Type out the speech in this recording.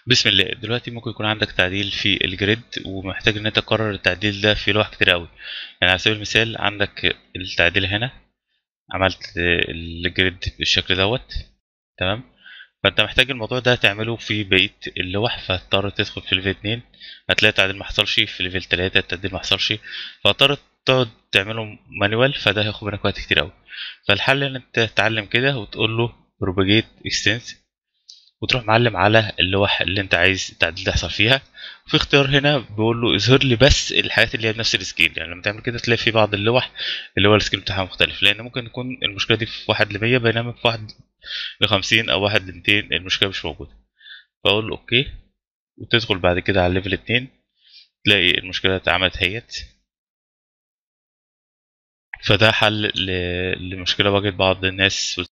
بسم الله دلوقتي ممكن يكون عندك تعديل في الجريد ومحتاج ان انت تكرر التعديل ده في لوح كتير قوي يعني على سبيل المثال عندك التعديل هنا عملت الجريد بالشكل دوت تمام فانت محتاج الموضوع ده تعمله في بقيه اللوح فهتضطر تدخل في ليفل 2 هتلاقي التعديل ما حصلش في ليفل 3 التعديل ما حصلش فهتضطر تقعد تعمله مانوال فده هياخد منك وقت كتير قوي فالحل ان انت تتعلم كده وتقول له بروباجيت اكستنس وتروح معلم على اللوح اللي انت عايز التعديل ده يحصل فيها في اختيار هنا بيقول له اظهر لي بس الحاجات اللي هي بنفس السكيل يعني لما تعمل كده تلاقي في بعض اللوح اللي هو السكيل بتاعها مختلف لان ممكن يكون المشكله دي في واحد ل 100 بينما في واحد ل 50 او واحد ل 200 المشكله مش موجوده فاقول له اوكي وتدخل بعد كده على ليفل 2 تلاقي المشكله اتعملت هيت فده حل لمشكله واجهت بعض الناس